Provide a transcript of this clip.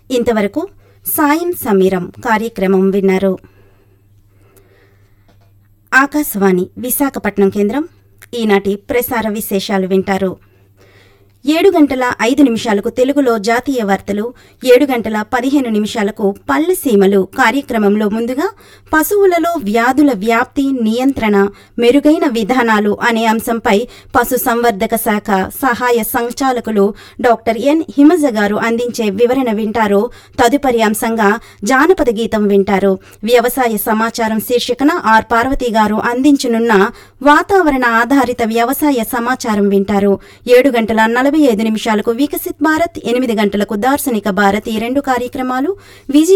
ఇంతవరకు సాయం సమీరం కార్యక్రమం విన్నారు ఆకాశవాణి విశాఖపట్నం కేంద్రం ఈనాటి ప్రసార విశేషాలు వింటారు ఏడు గంటల ఐదు నిమిషాలకు తెలుగులో జాతీయ వార్తలు ఏడు గంటల పదిహేను నిమిషాలకు పల్లె సీమలు కార్యక్రమంలో ముందుగా పశువులలో వ్యాధుల వ్యాప్తి నియంత్రణ మెరుగైన విధానాలు అనే అంశంపై పశు సంవర్ధక శాఖ సహాయ సంచాలకులు డాక్టర్ ఎన్ హిమజ గారు అందించే వివరణ వింటారు తదుపరి అంశంగా జానపద గీతం వింటారు వ్యవసాయ సమాచారం శీర్షికన ఆర్ పార్వతి గారు అందించనున్న వాతావరణ ఆధారిత వ్యవసాయ సమాచారం వింటారు ఏడు గంటల నలభై ఐదు నిమిషాలకు వికసిత్ భారత్ ఎనిమిది గంటలకు దార్శనిక భారత్ ఈ రెండు కార్యక్రమాలు విజయ